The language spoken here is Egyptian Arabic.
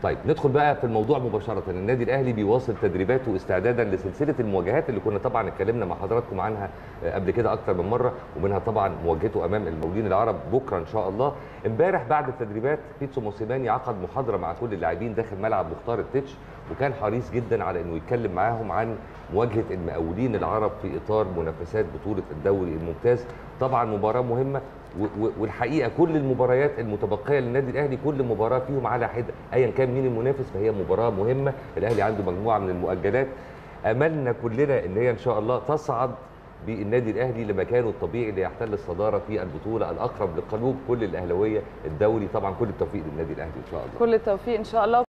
طيب ندخل بقى في الموضوع مباشره النادي الاهلي بيواصل تدريباته استعدادا لسلسله المواجهات اللي كنا طبعا اتكلمنا مع حضراتكم عنها قبل كده اكتر من مره ومنها طبعا مواجهته امام المقاولين العرب بكره ان شاء الله امبارح بعد التدريبات بيتسو موسيماني عقد محاضره مع كل اللاعبين داخل ملعب مختار التتش وكان حريص جدا على انه يتكلم معاهم عن مواجهه المقاولين العرب في اطار منافسات بطوله الدوري الممتاز طبعا مباراه مهمه والحقيقه كل المباريات المتبقيه للنادي الاهلي كل مباراه فيهم على حده ايا كان مين المنافس فهي مباراه مهمه الاهلي عنده مجموعه من المؤجلات املنا كلنا ان هي ان شاء الله تصعد بالنادي الاهلي لمكانه الطبيعي ليحتل الصداره في البطوله الاقرب لقلوب كل الاهلاويه الدوري طبعا كل التوفيق للنادي الاهلي ان شاء الله كل التوفيق ان شاء الله